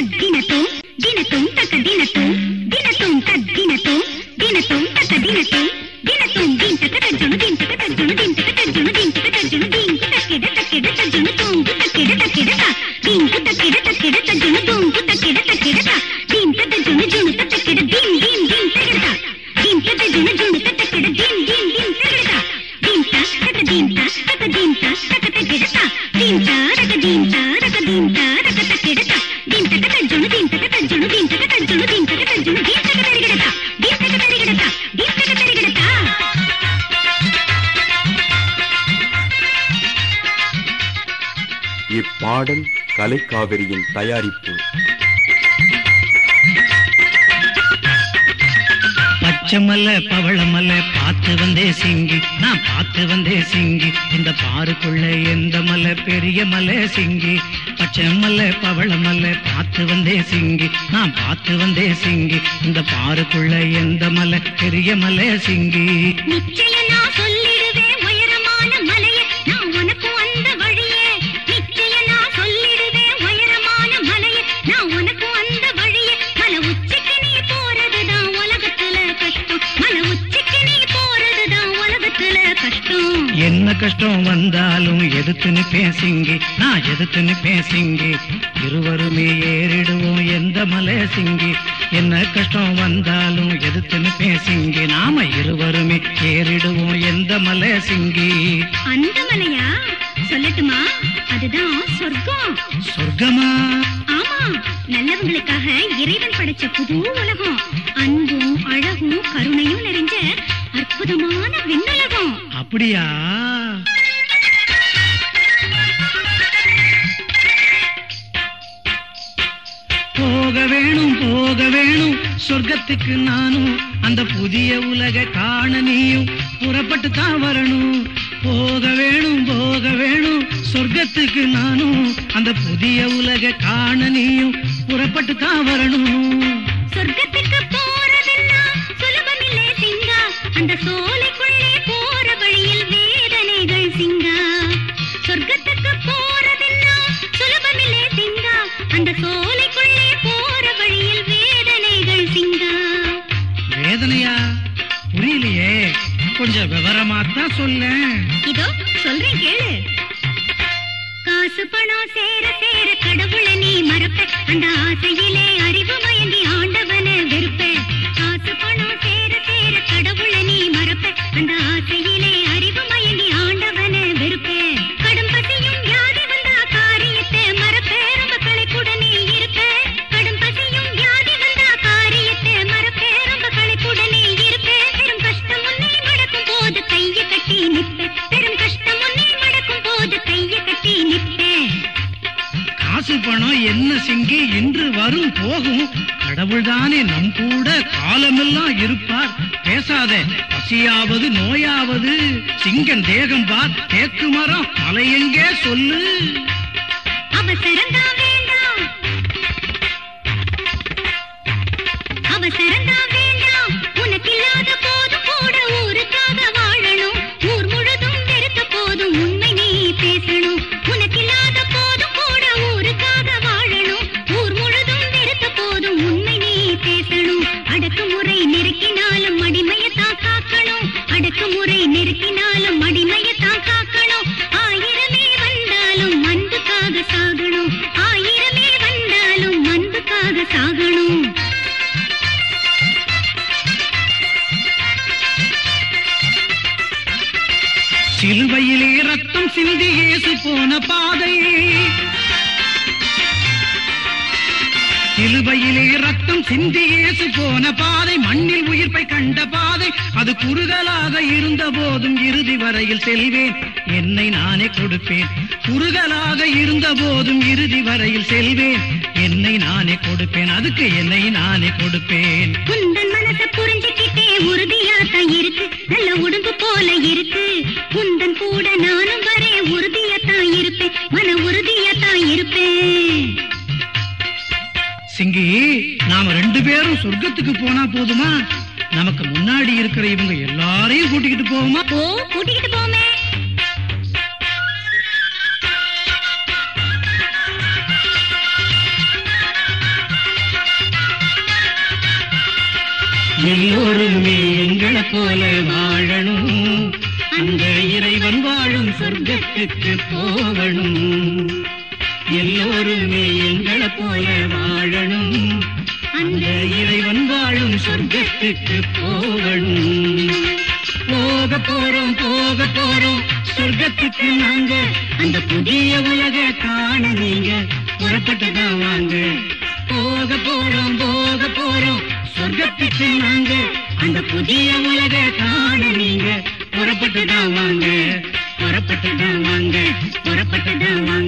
தத்தினத்தோம் தினத்தோம் தக்க தினத்தோம் தினத்தோம் தத்தினத்தோம் தினத்தோம் தக்க தினத்தோம் தினத்தோம் தீன் தக்க தஜ்ஜுனு தீன் தக்க தஜ்ஜுனு தீன் தக்க தஜ்ஜுனு தீன் தக்க தஜ்ஜுனு தீன் கு தக்கிட தக்கிட தஜ்ஜுனு தோம் கு தக்கிட தக்கிட தா தீன் கு தக்கிட தக்கிட தஜ்ஜுனு தோம் கு தக்கிட தக்கிட தா தீன் க தஜ்ஜுனு ஜுனு க தக்கிட தீன் தீன் தீன் தக்கிட தா தீன் க தஜ்ஜுனு ஜுனு க தக்கிட தீன் தீன் தீன் தக்கிட தா தீன் தா தக்க தீன் தா தக்க தீன் தா தக்க தக்கிட தா தீன் தா ரக தீன் தா ரக தீன் தா ரக தக்கிட தா தீன் தக்க தஜ்ஜுனு தீன் தக்க தஜ்ஜுனு தீன் தக்க தஜ்ஜுனு தீன் தக்க தஜ்ஜுனு தீன் தக்க தரிகிட தா தீன் தக்க தரிகிட தா தீன் தக்க தரிகிட தா இப்பாடல் கலைக்காவிரியின் தயாரிப்பு பச்சைமல்ல பவளமல்ல பார்த்து வந்தே சிங்கி நான் பார்த்து வந்தே சிங்கி இந்த பாருக்குள்ள எந்த மலை பெரிய மலை சிங்கி பச்சைமல்ல பவளமல்ல பார்த்து வந்தே சிங்கி நான் பார்த்து வந்தே சிங்கி இந்த பாருக்குள்ள எந்த மலை பெரிய மலை சிங்கி நிச்சயம் நான் சொல்லிடுவேன் உயரமான மலையே நான் உனக்கு வந்த வழியே நிச்சயம் நான் சொல்லிடுவேன் உயரமான மலையே நான் உனக்கு வந்த வழியே மலை உச்சிக்கு நீ போறதுதான் உலகத்துல கஷ்டம் மலை உச்சிக்கு நீ போறதுதான் உலகத்துல கஷ்டம் என்ன கஷ்டம் வந்தாலும் எதிர்த்து பேசிங்கி நான் எதிர்த்து பேசிங்கி இருவருமே ஏறிடுவோம் எந்த மலை சிங்கி என்ன கஷ்டம் வந்தாலும் எதிர்த்து பேசிங்கி நாம இருவருமே ஏறிடுவோம் எந்த மலை சிங்கி அந்த மலையா சொல்லட்டுமா அதுதான் சொர்க்கம் சொர்க்கமா ஆமா நல்லவங்களுக்காக இறைவன் படைச்ச புது உலகம் அன்பும் அழகும் கருணையும் நிறைஞ்ச அற்புதமான விண்ணுலகம் அப்படியா போக வேணும் போக வேணும் சொர்க்கத்துக்கு நானும் அந்த புதிய உலக காண நீயும் புறப்பட்டு தான் வரணும் போக வேணும் போக வேணும் சொர்க்கத்துக்கு நானும் அந்த புதிய உலக காண நீயும் புறப்பட்டு தான் வரணும் சொர்க்கத்துக்கு போறதெல்லாம் சுலபமில்லை சிங்கா அந்த சோலைக்குள்ளே போற வழியில் வேதனைகள் சிங்கா சொர்க்கத்துக்கு போறதெல்லாம் சுலபமில்லை சிங்கா அந்த சோலைக்குள்ளே போற வழியில் வேதனைகள் சிங்கா வேதனையா புரியலையே கொஞ்சம் விவரமா தான் சொல்லேன் இதோ சொல்றேன் கேளு காசு பணம் சேர சேர கடவுளை நீ மறப்ப அந்த ஆசையிலே அறிவு மயங்கி ஆண்டவன வெறுப்ப காசு பணம் சேர சேர கடவுளை நீ மறப்ப அந்த ஆசையிலே அறிவு மயங்கி ஆண்டவன வெறுப்ப கடும் பசியும் வியாதி வந்தா காரியத்தை மறப்ப ரொம்ப களைப்புட நீ இருப்ப கடும் பசியும் வியாதி வந்தா காரியத்தை மறப்ப ரொம்ப களைப்புட நீ இருப்ப பெரும் கஷ்டம் உன்னை மடக்கும் போது கைய கட்டி நிப்ப பெரும் கஷ்டம் உன்னை மடக்கும் போது கைய கட்டி நிப்ப காசு பணம் என்ன சிங்கி இன்று வரும் போகும் கடவுள்தானே நம் கூட காலமெல்லாம் இருப்பார் பேசாத பசியாவது நோயாவது சிங்கன் தேகம் பார் தேக்கு மரம் மலை எங்கே சொல்லு அவசரம்தான் வேண்டாம் அவசரம்தான் வேண்டாம் உனக்கு இல்லாத போதும் கூட ஊருக்காக வாழணும் ஊர் முழுதும் வெறுத்த போதும் உண்மை நீ பேசணும் உனக்கு இல்லாத போதும் கூட ஊருக்காக வாழணும் ஊர் முழுதும் வெறுத்த போதும் உண்மை நீ பேசணும் அடக்குமுறை நெருக்கினாலும் அடிமையத்தான் காக்கணும் அடக்குமுறை நெருக்கினாலும் அடிமையத்தான் காக்கணும் ஆயிரமே வந்தாலும் அன்புக்காக சாகணும் ஆயிரமே வந்தாலும் அன்புக்காக சாகணும் சிலுவையிலே ரத்தம் சிந்தி இயேசு போன பாதை சிலுவையிலே ரத்தம் சிந்தி இயேசு போன பாதை மண்ணில் உயிர்ப்பை கண்ட பாதை அது குறுகலாக இருந்த போதும் இறுதி வரையில் செல்வேன் என்னை நானே கொடுப்பேன் குறுகலாக இருந்த போதும் இறுதி வரையில் செல்வேன் என்னை நானே கொடுப்பேன் அதுக்கு என்னை நானே கொடுப்பேன் குந்தன் மனச புரிஞ்சுக்கிட்டே உறுதியாத்தான் இருக்கு நல்ல உடம்பு போல இருக்கு குந்தன் கூட நானும் வரே உறுதியாத்தான் இருப்பேன் மன உறுதியாத்தான் இருப்பேன் சிங்கி நாம ரெண்டு பேரும் சொர்க்கத்துக்கு போனா போதுமா நமக்கு முன்னாடி இருக்கிற இவங்க எல்லாரையும் கூட்டிக்கிட்டு போவோமா ஓ கூட்டிக்கிட்டு போமே எல்லோருமே எங்களை போல வாழணும் அந்த இறைவன் வாழும் சொர்க்கத்துக்கு போகணும் எல்லோருமே எங்களை போல வாழணும் அந்த இறைவன் வாழும் சொர்க்கத்துக்கு போகணும் போக போறோம் போக போறோம் சொர்க்கத்துக்கு நாங்க அந்த புதிய உலக காண நீங்க புறப்பட்டுதான் வாங்க போக போறோம் போக போறோம் சொர்க்கத்துக்கு நாங்க அந்த புதிய உலக காண நீங்க புறப்பட்டுதான் வாங்க புறப்பட்டுதான் வாங்க புறப்பட்டுதான் வாங்க